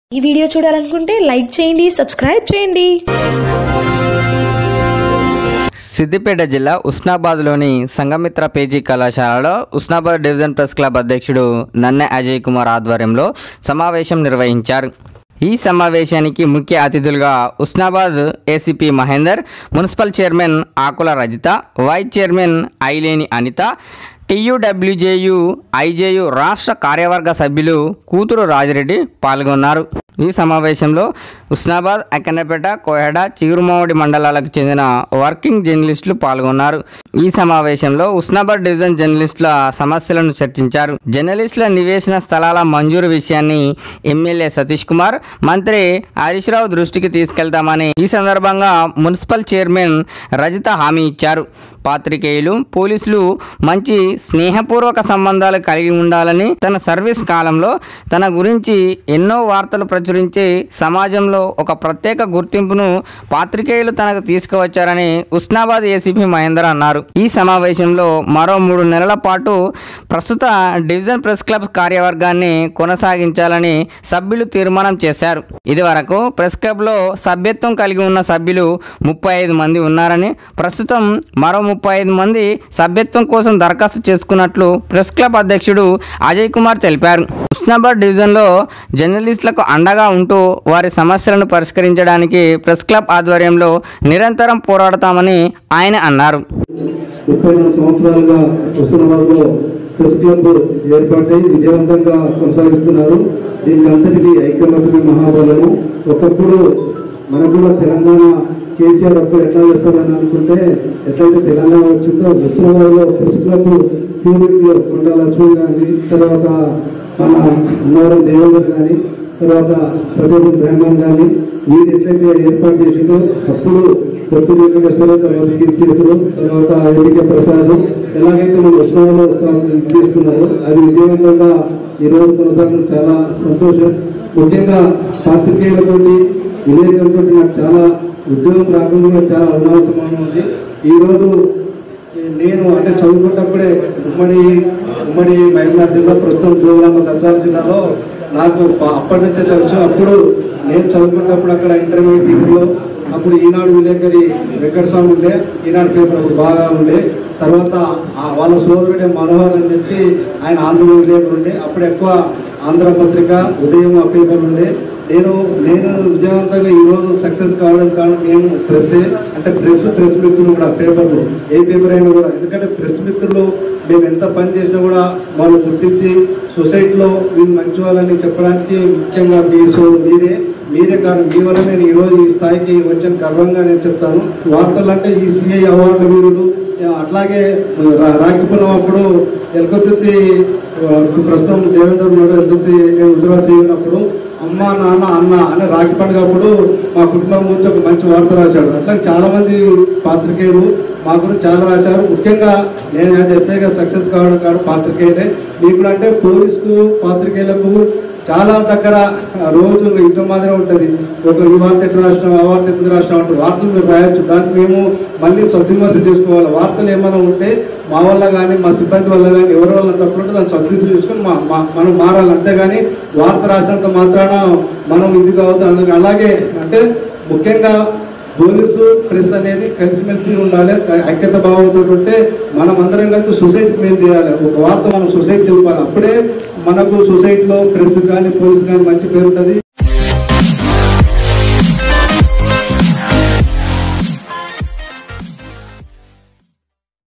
ఈ వీడియో చూడాలనుకుంటే లైక్ చేయండి సబ్స్క్రైబ్ చేయండి సిద్దిపేట జిల్లా ఉస్నాబాద్లోని సంగమిత్ర పేజీ కళాశాలలో ఉస్నాబాద్ డివిజన్ ప్రెస్ క్లబ్ అధ్యక్షుడు నన్నె అజయ్ కుమార్ ఆధ్వర్యంలో సమావేశం నిర్వహించారు ఈ సమావేశానికి ముఖ్య అతిథులుగా Husnabad ACP Mahender municipal chairman Akula Rajitha vice chairman Aileni Anitha TUWJU IJU రాష్ట్ర కార్యవర్గ సభ్యులు కూతురు రాజిరెడ్డి పాల్గొన్నారు ఈ సమావేశంలో ఉస్నాబాద్ అక్కన్నపేట కోహెడ చిగురుమావడి మండలాలకు చెందిన వర్కింగ్ జర్నలిస్టులు పాల్గొన్నారు ఈ సమావేశంలో ఉస్నాబాద్ డివిజన్ జర్నలిస్టుల సమస్యలను చర్చించారు జర్నలిస్టుల నివేశన స్థలాల మంజూరు విషయాన్ని ఎమ్మెల్యే సతీష్ కుమార్ మంత్రి హరీష్ రావు దృష్టికి తీసుకెళ్తామని ఈ సందర్భంగా మున్సిపల్ చైర్మన్ రజిత హామీ ఇచ్చారు పాత్రికేయులు పోలీసులు మంచి స్నేహపూర్వక సంబంధాలు కలిగి ఉండాలని తన సర్వీస్ కాలంలో తన గురించి ఎన్నో వార్తలు ప్రచురించి సమాజంలో ఒక ప్రత్యేక గుర్తింపును పాత్రికేయులు తనకు తీసుకువచ్చారని ఉస్నాబాద్ ఏసీపీ మహేందర్ అన్నారు ఈ సమావేశంలో మరో మూడు నెలల పాటు ప్రస్తుత డివిజన్ ప్రెస్ క్లబ్ కార్యవర్గాన్ని కొనసాగించాలని సభ్యులు తీర్మానం చేశారు ఇదివరకు ప్రెస్ క్లబ్లో సభ్యత్వం కలిగి ఉన్న సభ్యులు ముప్పై ఐదు మంది ఉన్నారని ప్రస్తుతం మరో ముప్పై ఐదు మంది సభ్యత్వం కోసం దరఖాస్తు చేసుకున్నట్లు ప్రెస్ క్లబ్ అధ్యక్షుడు అజయ్ కుమార్ తెలిపారు హుస్నాబాద్ డివిజన్లో జర్నలిస్టులకు అండగా ఉంటూ వారి సమస్యలను పరిష్కరించడానికి ప్రెస్ క్లబ్ ఆధ్వర్యంలో నిరంతరం పోరాడతామని ఆయన అన్నారు ముప్పై నాలుగు సంవత్సరాలుగా హుస్నాబాద్లో ప్రెస్ క్లబ్ ఏర్పాటై విజయవంతంగా కొనసాగిస్తున్నారు దీనికి అంతటికీ ఐక్యమత్యమే మహాబలము ఒకప్పుడు మనకు కూడా తెలంగాణ కేసీఆర్ అప్పుడు ఎట్లా చేస్తారని అనుకుంటే ఎట్లయితే తెలంగాణ వచ్చిందో హుస్నాబాద్లో ప్రెస్ క్లబ్ క్యూనిట్లో కొండ లక్ష్మణ్ కానీ తర్వాత మన అన్నవరం దేవేందర్ కానీ తర్వాత ప్రజలు బ్రహ్మన్ కానీ వీరు ఎట్లయితే ఏర్పాటు చేసిందో అప్పుడు పొత్తు వెంకటేశ్వర తర్వాత కీర్తిశేషులు తర్వాత ఎంపిక ప్రసాద్ ఎలాగైతే మన ఉత్సవాలు తీసుకున్నారో అది విజయవంతంగా ఈరోజు కొనసాగడం చాలా సంతోషం ముఖ్యంగా పాత్రికేయులతోటి విలేకరులతో నాకు చాలా ఉద్యోగం రాకుండా కూడా చాలా అవసరం ఉంది ఈరోజు నేను అంటే చదువుకున్నప్పుడే ఉమ్మడి ఉమ్మడి మహబూబ్నగర్ జిల్లా ప్రస్తుతం జోగులాంబ గద్వాల జిల్లాలో నాకు ప- అప్పటి నుంచే తెలుసు అప్పుడు నేను చదువుకున్నప్పుడు అక్కడ ఇంటర్మీడియట్ డిగ్రీలో అప్పుడు ఈనాడు విలేకరి వెంకటస్వామి ఉండే ఈనాడు పేపర్ అప్పుడు బాగా ఉండే తర్వాత ఆ వాళ్ళ సోదరుడే మనోహర్ అని చెప్పి ఆయన ఆంధ్ర విలేకరు ఉండే అప్పుడు ఎక్కువ ఆంధ్ర పత్రిక ఉదయం ఆ పేపర్ ఉండే నేను నేను విజయవంతంగా ఈరోజు సక్సెస్ కావడం కారణం మేము ప్రెస్ అంటే ప్రెస్ ప్రెస్ మిత్రులు కూడా పేపర్లు ఏ పేపర్ అయినా కూడా ఎందుకంటే ప్రెస్ మిత్రులు మేము ఎంత పని చేసినా కూడా వాళ్ళు గుర్తించి సొసైటీలో వీళ్ళు మంచి వాళ్ళని చెప్పడానికి ముఖ్యంగా మీ సో మీరే మీరే కాదు మీ వల్ల నేను ఈరోజు ఈ స్థాయికి వచ్చిన గర్వంగా నేను చెప్తాను వార్తలు అంటే ఈ సిఐ అవార్డు వీరులు అట్లాగే రా- రాఖీ పూర్ణం అప్పుడు ఎలకొత్తి ప్రస్తుతం దేవేంద్ర ఉన్నాడు ఎలకొత్తి నేను ఉద్యోగం చేయనప్పుడు అమ్మ నాన్న అన్న అనే రాఖీ పండుగ అప్పుడు మా కుటుంబం గురించి ఒక మంచి వార్త రాశాడు అట్లా చాలా మంది పాత్రికేయులు మా గురించి చాలా రాశారు ముఖ్యంగా నేను యాజ్ ఎస్ఐగా సక్సెస్ కావడం కాదు పాత్రికేయులే మీకు కూడా అంటే పోలీసుకు పాత్రికేయులకు చాలా దగ్గర రోజు యుద్ధం మాదిరి ఉంటుంది ఒక ఈ వార్త ఎట్లా రాసినాం ఆ వార్త ఎందుకు రాసినాం అంటారు వార్తలు మీరు రాయొచ్చు దానికి మేము మళ్ళీ సద్విమర్శ చేసుకోవాలి వార్తలు ఏమైనా ఉంటే మా వల్ల కానీ మా సిబ్బంది వల్ల కానీ ఎవరి వల్ల తప్పుడు ఉంటే దాన్ని సద్విమర్శ చేసుకొని మా మా- మనం మారాలి అంతేగాని వార్త రాసినంత మాత్రాన మనం ఇది కావద్దు అందుకు అలాగే అంటే ముఖ్యంగా పోలీసు ప్రెస్ అనేది కలిసిమెలిసి ఉండాలి ఐక్యత భావంతో ఉంటే మనం అందరం కలిసి సొసైటీ మేలు చేయాలి ఒక వార్త మనం సొసైటీ ఇవ్వాలి అప్పుడే మనకు సొసైటీలో ప్రెస్ కానీ పోలీస్ కానీ మంచి పేరు ఉంటుంది